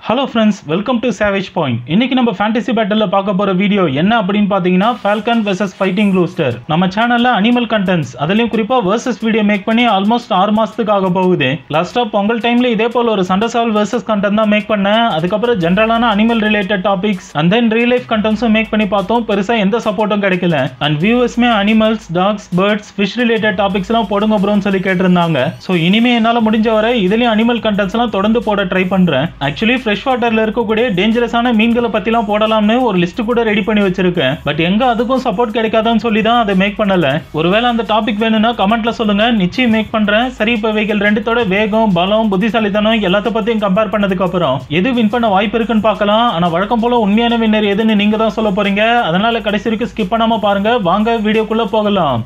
hello friends welcome to savage point இன்னைக்கு நம்ம fantasy பேட்டலில் பார்க்க போற வீடியோ என்ன அப்படின்னு பார்த்தீங்கன்னா ஃபால்கன் வெர்சஸ் ஃபைட்டிங் ரூஸ்டர் நம்ம சேனல்ல அனிமல் கண்டென்ட்ஸ் அதுலயும் குறிப்பா வெர்சஸ் வீடியோ மேக் பண்ணி ஆல்மோஸ்ட் ஆறு மாசத்துக்கு ஆக போகுது லாஸ்டா பொங்கல் டைம்ல இதே போல ஒரு சண்டை சால் வெர்சஸ் கண்டென்ட் தான் மேக் பண்ணேன் அதுக்கப்புறம் ஜென்ரலான animal related topics and then real life கண்டென்ட்ஸும் மேக் பண்ணி பார்த்தோம் பெருசா எந்த சப்போர்ட்டும் கிடைக்கல அண்ட் வியூவர்ஸ்மே animals dogs birds fish related topics எல்லாம் போடுங்க ப்ரோன்னு சொல்லி கேட்டிருந்தாங்க ஸோ இனிமே என்னால முடிஞ்ச வரை இதுலயும் அனிமல் கண்டென்ட்ஸ் எல்லாம் தொடர்ந்து போட ட்ரை பண்றேன் ஆக்சுவலி ஃப்ரெஷ் வாட்டர்ல இருக்கக்கூடிய டேஞ்சரஸான மீன்களை பத்திலாம் போடலாம்னு ஒரு லிஸ்ட் கூட ரெடி பண்ணி வச்சிருக்கேன் பட் எங்க அதுக்கும் சப்போர்ட் கிடைக்காதான்னு சொல்லி தான் அதை மேக் பண்ணல ஒருவேளை அந்த டாபிக் வேணும்னா கமெண்ட்ல சொல்லுங்க நிச்சயம் மேக் பண்றேன் சரி இப்போ இவைகள் ரெண்டுத்தோட வேகம் பலம் புத்திசாலித்தனம் எல்லாத்த பத்தியும் கம்பேர் பண்ணதுக்கு அப்புறம் எது வின் பண்ண வாய்ப்பு இருக்குன்னு பார்க்கலாம் ஆனா வழக்கம் போல உண்மையான வின்னர் எதுன்னு நீங்க தான் சொல்ல போறீங்க அதனால கடைசி வரைக்கும் ஸ்கிப் பண்ணாம பாருங்க வாங்க வீடியோக்குள்ள போகலாம்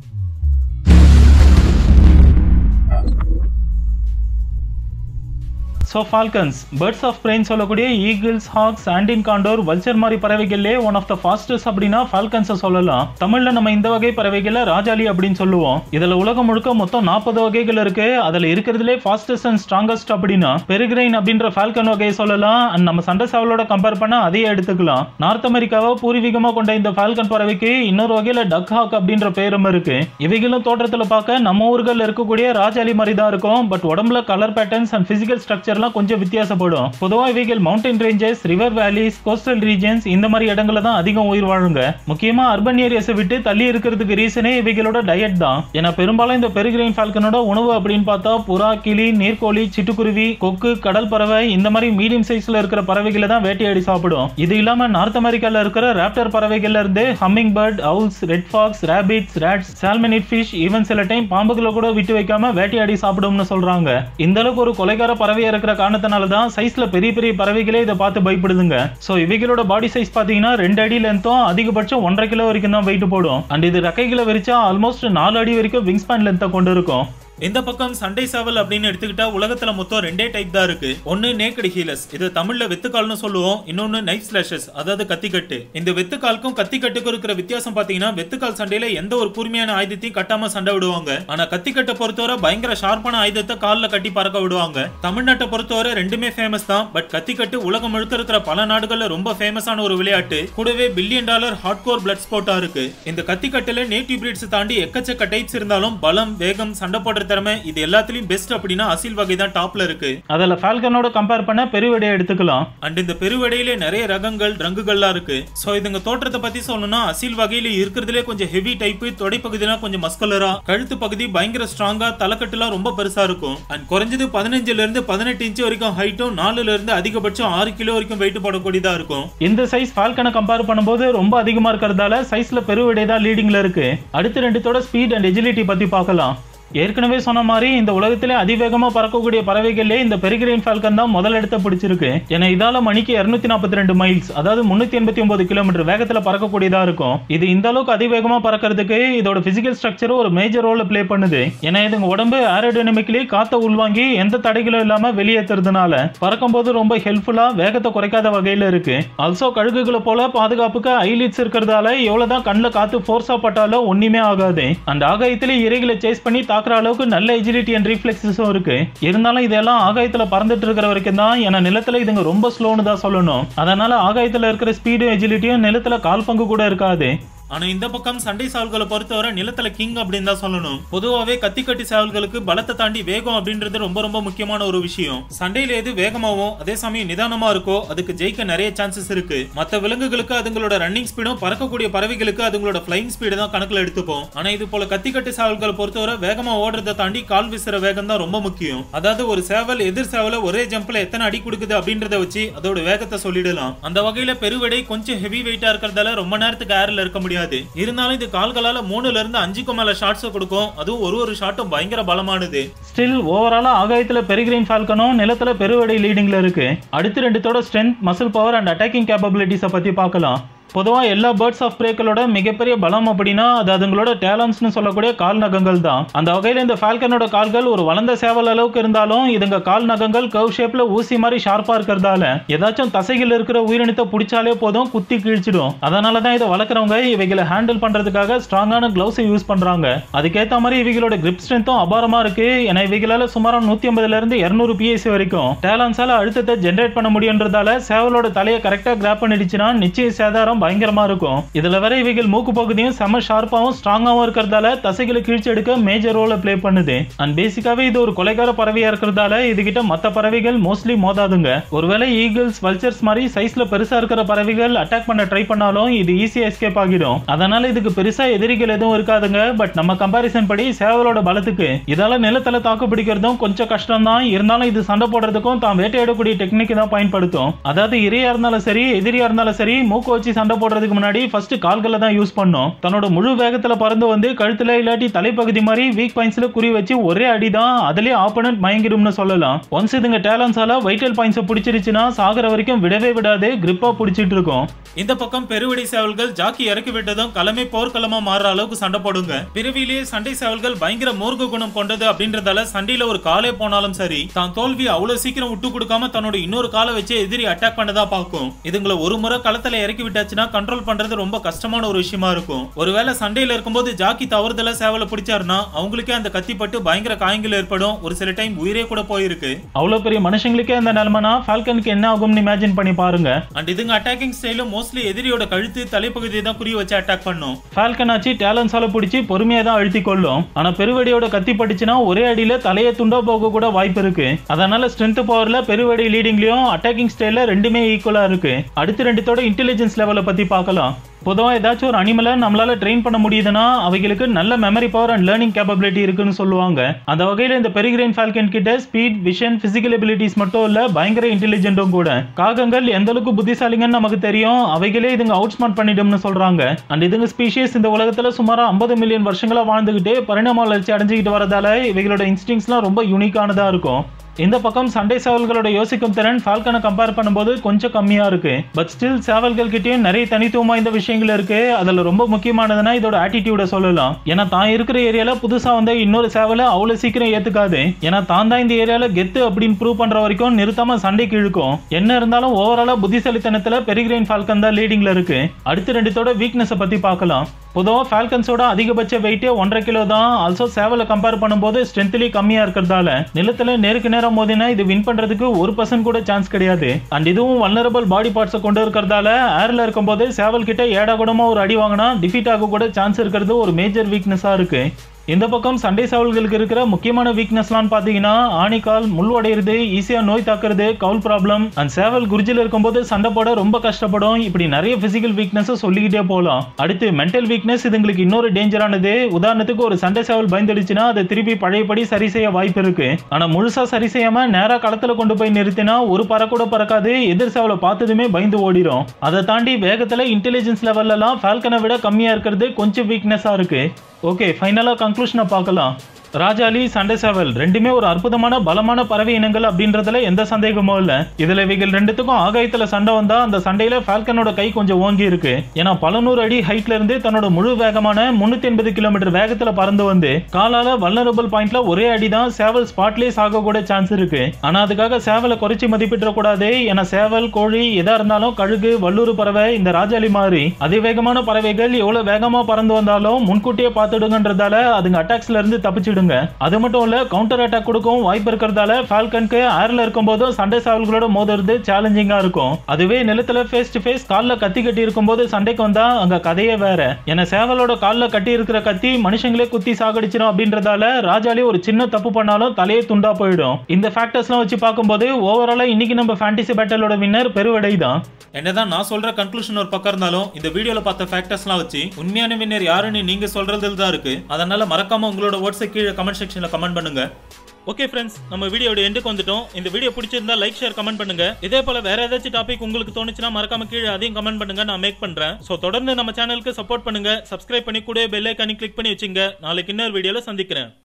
so falcons birds of prey சொல்லக்கூடிய eagles hawks and condor vulture மாதிரி பறவைகள்லே ஒன் ஆஃப் த ஃபாஸ்டஸ்ட் அப்படின்னா ஃபால்கன்ஸை சொல்லலாம் தமிழ்ல நம்ம இந்த வகை பறவைகளை ராஜாளி அப்படின்னு சொல்லுவோம் இதுல உலகம் முழுக்க மொத்தம் நாற்பது வகைகள் இருக்கு அதுல இருக்கிறதுலே ஃபாஸ்டஸ்ட் அண்ட் ஸ்ட்ராங்கஸ்ட் அப்படின்னா பெருகிரைன் அப்படின்ற ஃபால்கன் வகையை சொல்லலாம் அண்ட் நம்ம சண்டை சாவலோட கம்பேர் பண்ண அதையே எடுத்துக்கலாம் நார்த் அமெரிக்காவை பூர்வீகமா கொண்ட இந்த ஃபால்கன் பறவைக்கு இன்னொரு வகையில டக் ஹாக் அப்படின்ற பேரும் இருக்கு இவைகளும் தோற்றத்துல பார்க்க நம்ம ஊர்கள் இருக்கக்கூடிய ராஜாளி மாதிரி தான் இருக்கும் பட் உடம்புல colour patterns and physical structure எல்லாம் கொஞ்சம் வித்தியாசப்படும் பொதுவா இவைகள் mountain ranges river valleys coastal regions இந்த மாதிரி இடங்கள்ல தான் அதிகம் உயிர் வாழுங்க முக்கியமா அர்பன் ஏரியாஸை விட்டு தள்ளி இருக்கிறதுக்கு ரீசனே இவைகளோட டயட் தான் ஏன்னா பெரும்பாலும் இந்த பெருகிரைன் ஃபால்கனோட உணவு அப்படின்னு பார்த்தா புறா கிளி நீர்க்கோழி சிட்டுக்குருவி கொக்கு கடல் பறவை இந்த மாதிரி மீடியம் சைஸ்ல இருக்கிற பறவைகளை தான் வேட்டையாடி சாப்பிடும் இது இல்லாம நார்த் அமெரிக்கால இருக்கிற ராப்டர் பறவைகள்ல இருந்து hummingbird owls red fox rabbits rats salmonid fish even சில டைம் பாம்புகளை கூட விட்டு வைக்காம வேட்டையாடி சாப்பிடும்னு சொல்றாங்க இந்த அளவுக்கு ஒரு கொலைகார பறவையா இருக்கிற காரணத்தினால தான் சைஸ்ல பெரிய பெரிய பறவைகளே இதை பார்த்து பயப்படுதுங்க சோ இவைகளோட பாடி சைஸ் பாத்தீங்கன்னா ரெண்டு அடி லென்த்தும் அதிகபட்சம் ஒன்றரை கிலோ வரைக்கும் தான் வெயிட் போடும் அண்ட் இது ரெக்கைகளை விரிச்சா ஆல்மோஸ்ட் நாலு அடி வரைக்கும் விங் ஸ்பேன் லென்த்தை கொண்டு இருக்கும் இந்த பக்கம் சண்டை சாவல் அப்படின்னு எடுத்துக்கிட்டா உலகத்துல மொத்தம் ரெண்டே டைப் தான் இருக்கு ஒன்னு நேக்கடி ஹீலஸ் இது தமிழ்ல வெத்துக்கால்னு சொல்லுவோம் இன்னொன்னு நைஃப் ஸ்லாஷஸ் அதாவது கத்திக்கட்டு இந்த வெத்துக்காலுக்கும் கத்திக்கட்டுக்கும் இருக்கிற வித்தியாசம் பாத்தீங்கன்னா வெத்துக்கால் சண்டையில எந்த ஒரு கூர்மையான ஆயுதத்தையும் கட்டாம சண்டை விடுவாங்க ஆனா கத்திக்கட்டை பொறுத்தவரை பயங்கர ஷார்ப்பான ஆயுதத்தை கால்ல கட்டி பறக்க விடுவாங்க தமிழ்நாட்டை பொறுத்தவரை ரெண்டுமே ஃபேமஸ் தான் பட் கத்திக்கட்டு உலகம் முழுக்க இருக்கிற பல நாடுகள்ல ரொம்ப ஃபேமஸான ஒரு விளையாட்டு கூடவே பில்லியன் டாலர் ஹார்ட்கோர் பிளட் ஸ்போர்ட்டா இருக்கு இந்த கத்திக்கட்டுல நேட்டிவ் பிரீட்ஸ் தாண்டி எக்கச்சக்க டைப்ஸ் இருந்தாலும் பலம் வேகம் சண்டை போடுற திறமை இது எல்லாத்துலயும் பெஸ்ட் அப்படின்னா அசில் வகை தான் டாப்ல இருக்கு அதுல ஃபால்கனோட கம்பேர் பண்ண பெருவடையை எடுத்துக்கலாம் அண்ட் இந்த பெருவடையில நிறைய ரகங்கள் ரங்குகள்லாம் இருக்கு சோ இதுங்க தோற்றத்தை பத்தி சொல்லணும்னா அசில் வகையில இருக்கிறதுலே கொஞ்சம் ஹெவி டைப் தொடைப்பகுதியெல்லாம் கொஞ்சம் மஸ்குலரா கழுத்து பகுதி பயங்கர ஸ்ட்ராங்கா தலைக்கட்டுலாம் ரொம்ப பெருசா இருக்கும் அண்ட் குறைஞ்சது பதினஞ்சுல இருந்து பதினெட்டு இன்ச் வரைக்கும் ஹைட்டும் நாலுல இருந்து அதிகபட்சம் ஆறு கிலோ வரைக்கும் வெயிட் போடக்கூடியதா இருக்கும் இந்த சைஸ் ஃபால்கனை கம்பேர் பண்ணும்போது ரொம்ப அதிகமா இருக்கிறதால சைஸ்ல பெருவடை தான் லீடிங்ல இருக்கு அடுத்த ரெண்டுத்தோட ஸ்பீட் அண்ட் எஜிலிட்டி பத்தி பார்க்கலாம் ஏற்கனவே சொன்ன மாதிரி இந்த உலகத்திலே அதிவேகமா பறக்கக்கூடிய பறவைகளே இந்த பெருகிரைன் ஃபால்கன் தான் முதல் இடத்தை பிடிச்சிருக்கு ஏன்னா இதால மணிக்கு இருநூத்தி நாற்பத்தி ரெண்டு மைல்ஸ் அதாவது முன்னூத்தி எண்பத்தி ஒன்பது கிலோமீட்டர் வேகத்துல பறக்கக்கூடியதா இருக்கும் இது இந்த அளவுக்கு அதிவேகமா பறக்கிறதுக்கு இதோட பிசிக்கல் ஸ்ட்ரக்சர் ஒரு மேஜர் ரோல் பிளே பண்ணுது ஏன்னா இதுங்க உடம்பு ஏரோடைனமிக்கலி காத்த உள்வாங்கி எந்த தடைகளும் இல்லாம வெளியேற்றுறதுனால பறக்கும் போது ரொம்ப ஹெல்ப்ஃபுல்லா வேகத்தை குறைக்காத வகையில இருக்கு ஆல்சோ கழுகுகளை போல பாதுகாப்புக்கு ஐலிட்ஸ் இருக்கிறதால எவ்வளவுதான் கண்ணில் காத்து ஃபோர்ஸா பட்டாலும் ஒண்ணுமே ஆகாது அந்த ஆகாயத்திலே இறைகளை சேஸ் பண்ணி தாக்குற அளவுக்கு நல்ல எஜிலிட்டி அண்ட் ரிஃப்ளெக்ஸஸும் இருக்கு இருந்தாலும் இதெல்லாம் ஆகாயத்துல பறந்துட்டு இருக்கிற வரைக்கும் தான் ஏன்னா நிலத்துல இதுங்க ரொம்ப ஸ்லோன்னு தான் சொல்லணும் அதனால ஆகாயத்துல இருக்கிற ஸ்பீடும் எஜிலிட்டியும் நிலத்துல கால் பங்கு கூட இருக்காது ஆனா இந்த பக்கம் சண்டை சாவல்களை பொறுத்தவரை நிலத்துல கிங் அப்படின்னு தான் சொல்லணும் பொதுவாகவே கத்தி கட்டி சாவல்களுக்கு பலத்தை தாண்டி வேகம் அப்படின்றது ரொம்ப ரொம்ப முக்கியமான ஒரு விஷயம் சண்டையில எது வேகமாவும் அதே சமயம் நிதானமா இருக்கோ அதுக்கு ஜெயிக்க நிறைய சான்சஸ் இருக்கு மத்த விலங்குகளுக்கு அதுங்களோட ரன்னிங் ஸ்பீடும் பறக்கக்கூடிய பறவைகளுக்கு அதுங்களோட ஃபிளைங் ஸ்பீடு தான் கணக்குல எடுத்துப்போம் ஆனா இது போல கத்தி கட்டி சாவல்களை பொறுத்தவரை வேகமா ஓடுறதை தாண்டி கால் வீசுற வேகம் தான் ரொம்ப முக்கியம் அதாவது ஒரு சேவல் எதிர் சேவல ஒரே ஜம்ப்ல எத்தனை அடி கொடுக்குது அப்படின்றத வச்சு அதோட வேகத்தை சொல்லிடலாம் அந்த வகையில பெருவடை கொஞ்சம் ஹெவி வெயிட்டா இருக்கிறதால ரொம்ப நேரத்துக்கு ஏர்ல இருக்க முடியாது முடியாது இருந்தாலும் இது கால்களால மூணுல இருந்து அஞ்சுக்கு மேல ஷாட்ஸ் கொடுக்கும் அதுவும் ஒரு ஒரு ஷாட்டும் பயங்கர பலமானது ஸ்டில் ஓவராலா ஆகாயத்துல பெருகிரைன் ஃபால்கனும் நிலத்துல பெருவடை லீடிங்ல இருக்கு அடுத்து ரெண்டுத்தோட strength muscle power and attacking கேப்பபிலிட்டிஸை பத்தி பார்க்கலாம் பொதுவா எல்லா பேர்ட்ஸ் ஆஃப் பிரேக்களோட மிகப்பெரிய பலம் அப்படின்னா அது அதுங்களோட டேலண்ட்ஸ்னு சொல்லக்கூடிய கால் நகங்கள் தான் அந்த வகையில இந்த ஃபால்கனோட கால்கள் ஒரு வளர்ந்த சேவல் அளவுக்கு இருந்தாலும் இதுங்க கால் நகங்கள் கவ் ஷேப்ல ஊசி மாதிரி ஷார்ப்பா இருக்கிறதால ஏதாச்சும் தசைகள் இருக்கிற உயிரினத்தை பிடிச்சாலே போதும் குத்தி கிழிச்சிடும் அதனால தான் இதை வளர்க்குறவங்க இவைகளை ஹேண்டில் பண்றதுக்காக ஸ்ட்ராங்கான கிளவுஸை யூஸ் பண்றாங்க அதுக்கேற்ற மாதிரி இவைகளோட கிரிப் ஸ்ட்ரென்த்தும் அபாரமா இருக்கு ஏன்னா இவைகளால சுமாரா நூத்தி ஐம்பதுல இருந்து இருநூறு பிஎஸ்சி வரைக்கும் டேலன்ஸால அழுத்தத்தை ஜென்ரேட் பண்ண முடியுன்றதால சேவலோட தலையை கரெக்டா கிராப் பண்ணிடுச்சுன்னா நிச்சய சேதாரம் பயங்கரமா இருக்கும் இதுல வர இவைகள் மூக்கு பகுதியும் செம ஷார்ப்பாவும் ஸ்ட்ராங்காவும் இருக்கிறதால தசைகளை கிழிச்சு எடுக்க மேஜர் ரோலை ப்ளே பண்ணுது அண்ட் பேசிக்காவே இது ஒரு கொலைகார பறவையா இருக்கிறதால இதுகிட்ட மத்த பறவைகள் மோஸ்ட்லி மோதாதுங்க ஒருவேளை ஈகிள்ஸ் வல்ச்சர்ஸ் மாதிரி சைஸ்ல பெருசா இருக்கிற பறவைகள் அட்டாக் பண்ண ட்ரை பண்ணாலும் இது ஈஸியா எஸ்கேப் ஆகிடும் அதனால இதுக்கு பெருசா எதிரிகள் எதுவும் இருக்காதுங்க பட் நம்ம கம்பாரிசன் படி சேவலோட பலத்துக்கு இதால நிலத்துல தாக்கு பிடிக்கிறதும் கொஞ்சம் கஷ்டம் தான் இருந்தாலும் இது சண்டை போடுறதுக்கும் தான் வேட்டையாடக்கூடிய டெக்னிக் தான் பயன்படுத்தும் அதாவது இரையா இருந்தாலும் சரி எதிரியா இருந்தாலும் சரி மூக்கு வச்சு சண்டை போடுறதுக்கு முன்னாடி ஃபர்ஸ்ட் கால்களை தான் யூஸ் பண்ணும் தன்னோட முழு வேகத்துல பறந்து வந்து கழுத்துல இல்லாட்டி தலைப்பகுதி மாதிரி வீக் பாயிண்ட்ஸ்ல குறி வச்சு ஒரே அடி தான் அதுலயே ஆப்போனன்ட் மயங்கிடும்னு சொல்லலாம் ஒன்ஸ் இதுங்க டேலன்ஸால வைட்டல் பாயிண்ட்ஸை பிடிச்சிருச்சுன்னா சாகுற வரைக்கும் விடவே விடாது கிரிப்பா பிடிச்சிட்டு இருக்கும் இந்த பக்கம் பெருவெடி சேவல்கள் ஜாக்கி இறக்கி விட்டதும் களமே போர்க்களமா மாறுற அளவுக்கு சண்டை போடுங்க பிறவிலேயே சண்டை சேவல்கள் பயங்கர மூர்க்க குணம் கொண்டது அப்படின்றதால சண்டையில ஒரு காலே போனாலும் சரி தான் தோல்வி அவ்வளவு சீக்கிரம் விட்டு கொடுக்காம தன்னோட இன்னொரு காலை வச்சு எதிரி அட்டாக் பண்ணதா பார்க்கும் இதுங்களை ஒரு முறை களத்துல இறக்கி விட்டாச்சுன்னா கண்ட்ரோல் பண்றது ரொம்ப கஷ்டமான ஒரு விஷயமா இருக்கும் ஒருவேளை சண்டையில இருக்கும்போது ஜாக்கி தவறுதலா சேவலை பிடிச்சாருன்னா அவங்களுக்கே அந்த கத்தி பட்டு பயங்கர காயங்கள் ஏற்படும் ஒரு சில டைம் உயிரே கூட போயிருக்கு அவ்வளவு பெரிய மனுஷங்களுக்கே அந்த நிலைமைனா ஃபால்கனுக்கு என்ன ஆகும்னு இமேஜின் பண்ணி பாருங்க அண்ட் இதுங்க அட்டாக்கிங் ஸ்டைலும் மோஸ்ட்லி எதிரியோட கழுத்து தலைப்பகுதியை தான் குறி வச்சு அட்டாக் பண்ணும் ஃபால்கன் ஆச்சு டேலன்ஸால பிடிச்சி பொறுமையா தான் அழுத்தி கொள்ளும் ஆனா பெருவெடியோட கத்தி பட்டுச்சுன்னா ஒரே அடியில தலையை துண்டா போக கூட வாய்ப்பு இருக்கு அதனால ஸ்ட்ரென்த் பவர்ல பெருவெடி லீடிங்லயும் அட்டாக்கிங் ஸ்டைல்ல ரெண்டுமே ஈக்குவலா இருக்கு அடுத்து ரெண்டுத்தோட இன்டெலிஜென்ஸ் லெவலை பத்தி பார்க்கலாம் பொதுவாக ஏதாச்சும் ஒரு அனிமலை நம்மளால ட்ரெயின் பண்ண முடியுதுன்னா அவைகளுக்கு நல்ல memory power and learning capability இருக்குன்னு சொல்லுவாங்க அந்த வகையில் இந்த பெரிகிரைன் ஃபால்கன் கிட்ட ஸ்பீட் விஷன் பிசிக்கல் எபிலிட்டிஸ் மட்டும் இல்ல பயங்கர இன்டெலிஜென்ட்டும் கூட காகங்கள் எந்த அளவுக்கு புத்திசாலிங்கன்னு நமக்கு தெரியும் அவைகளே இதுங்க அவுட் ஸ்மார்ட் பண்ணிடும்னு சொல்றாங்க அண்ட் இதுங்க ஸ்பீஷியஸ் இந்த உலகத்துல சுமார் ஐம்பது மில்லியன் வருஷங்களா வாழ்ந்துகிட்டு பரிணாம வளர்ச்சி அடைஞ்சுக்கிட்டு வரதால இவைகளோட இன்ஸ்டிங்ஸ்லாம் ரொம்ப யூனிக்கானதா இருக்கும் இந்த பக்கம் சண்டை சேவல்களோட யோசிக்கும் திறன் ஃபால்கனை கம்பேர் பண்ணும்போது கொஞ்சம் கம்மியா இருக்கு பட் ஸ்டில் சேவல்கள் கிட்டயும் நிறைய தனித்துவம் வாய்ந்த விஷயங்கள் இருக்கு அதுல ரொம்ப முக்கியமானதுன்னா இதோட ஆட்டிடியூட சொல்லலாம் ஏன்னா தான் இருக்கிற ஏரியால புதுசா வந்த இன்னொரு சேவலை அவ்வளவு சீக்கிரம் ஏத்துக்காது ஏன்னா தான் தான் இந்த ஏரியால கெத்து அப்படின்னு ப்ரூவ் பண்ற வரைக்கும் நிறுத்தாம சண்டைக்கு இழுக்கும் என்ன இருந்தாலும் ஓவராலா புத்திசாலித்தனத்துல பெரிகிரைன் ஃபால்கன் தான் லீடிங்ல இருக்கு அடுத்த ரெண்டுத்தோட வீக்னஸை பத்தி பார்க்கலாம் பொதுவாக ஃபால்கன்ஸோட அதிகபட்ச வெயிட்டே ஒன்றரை கிலோ தான் ஆல்சோ சேவலை கம்பேர் பண்ணும்போது ஸ்ட்ரென்த்லேயே கம்மியாக இருக்கிறதால நிலத்தில் நேருக்கு நேரம் மோதினா இது வின் பண்ணுறதுக்கு ஒரு பர்சன்ட் கூட சான்ஸ் கிடையாது அண்ட் இதுவும் வல்னரபிள் பாடி பார்ட்ஸை கொண்டு இருக்கிறதால ஏரில் இருக்கும்போது சேவல் கிட்ட ஏடா கூடமாக ஒரு அடி வாங்கினா டிஃபீட் ஆக கூட சான்ஸ் இருக்கிறது ஒரு மேஜர் வீக்னஸாக இருக்கு இந்த பக்கம் சண்டை சேவல்களுக்கு இருக்கிற முக்கியமான வீக்னஸ்லாம் பார்த்தீங்கன்னா ஆணிக்கால் முள் உடையிறது ஈஸியாக நோய் தாக்குறது கவுல் ப்ராப்ளம் அண்ட் சேவல் குருஜில் இருக்கும்போது சண்டை போட ரொம்ப கஷ்டப்படும் இப்படி நிறைய பிசிக்கல் வீக்னஸ் சொல்லிக்கிட்டே போகலாம் அடுத்து மென்டல் வீக்னஸ் இதுங்களுக்கு இன்னொரு டேஞ்சரானது உதாரணத்துக்கு ஒரு சண்டை சேவல் பயந்துடுச்சுன்னா அதை திருப்பி பழையபடி சரி செய்ய வாய்ப்பு இருக்கு ஆனா முழுசா சரி செய்யாம நேரா களத்துல கொண்டு போய் நிறுத்தினா ஒரு பற கூட பறக்காது எதிர் சேவலை பார்த்ததுமே பயந்து ஓடிடும் அதை தாண்டி வேகத்துல இன்டெலிஜென்ஸ் லெவல்லலாம் ஃபால்கனை விட கம்மியா இருக்கிறது கொஞ்சம் வீக்னஸா இருக்கு ஓகே ஃபைனலா கன்க்ளூஷனை பார்க்கலாம் ராஜாலி சண்டை சேவல் ரெண்டுமே ஒரு அற்புதமான பலமான பறவை இனங்கள் அப்படின்றதுல எந்த சந்தேகமும் இல்ல இதுல இவைகள் ரெண்டுத்துக்கும் ஆகாயத்துல சண்டை வந்தா அந்த சண்டையில ஃபால்கனோட கை கொஞ்சம் ஓங்கி இருக்கு ஏன்னா பல நூறு அடி ஹைட்ல இருந்து தன்னோட முழு வேகமான முன்னூத்தி எண்பது கிலோமீட்டர் வேகத்துல பறந்து வந்து காலால வல்னரபிள் பாயிண்ட்ல ஒரே அடி தான் சேவல் ஸ்பாட்லயே சாக கூட சான்ஸ் இருக்கு ஆனா அதுக்காக சேவலை குறைச்சி மதிப்பிட கூடாது ஏன்னா சேவல் கோழி எதா இருந்தாலும் கழுகு வல்லூர் பறவை இந்த ராஜாலி மாதிரி அதிவேகமான பறவைகள் எவ்வளவு வேகமா பறந்து வந்தாலும் முன்கூட்டியே பார்த்துடுங்கன்றதால அதுங்க அட்டாக்ஸ்ல இருந்து தப்பிச்சிடுங்க அது மட்டும் இல்ல கவுண்டர் அட்டாக் கொடுக்கவும் வாய்ப்பு இருக்கிறதால ஃபால்கனுக்கு ஏர்ல இருக்கும்போதும் சண்டை சேவல்களோட மோதுறது சேலஞ்சிங்கா இருக்கும் அதுவே நிலத்துல ஃபேஸ் டு ஃபேஸ் கால்ல கத்தி கட்டி இருக்கும்போது சண்டைக்கு வந்தா அங்க கதையே வேற ஏன்னா சேவலோட கால்ல கட்டி இருக்கிற கத்தி மனுஷங்களே குத்தி சாகடிச்சிடும் அப்படின்றதால ராஜாலி ஒரு சின்ன தப்பு பண்ணாலும் தலையே துண்டா போயிடும் இந்த ஃபேக்டர்ஸ்லாம் வச்சு பார்க்கும்போது ஓவராலா இன்னைக்கு நம்ம ஃபேண்டசி பேட்டலோட வின்னர் பெருவடை தான் என்னதான் நான் சொல்ற கன்க்ளூஷன் ஒரு பக்கம் இருந்தாலும் இந்த வீடியோல பார்த்த ஃபேக்டர்ஸ்லாம் வச்சு உண்மையான வின்னர் யாருன்னு நீங்க சொல்றதுல தான் இருக்கு அதனால மறக்காம உங்களோட வேர்ட்ஸை கீழே கமெண்ட் செக்ஷன்ல கமெண்ட் பண்ணுங்க ஓகே ஃப்ரெண்ட்ஸ் நம்ம வீடியோட எண்டுக்கு வந்துட்டோம் இந்த வீடியோ பிடிச்சிருந்தா லைக் ஷேர் கமெண்ட் பண்ணுங்க இதே போல வேற ஏதாச்சும் டாபிக் உங்களுக்கு தோணுச்சுன்னா மறக்காம கீழே அதையும் கமெண்ட் பண்ணுங்க நான் மேக் பண்றேன் சோ தொடர்ந்து நம்ம சேனலுக்கு சப்போர்ட் பண்ணுங்க சப்ஸ்கிரைப் பண்ணி கூட பெல் ஐக்கானி கிளிக் பண்ணி வச்சுங்க நாளைக்கு இன்னொரு வீடியோல சந்திக்கிறேன்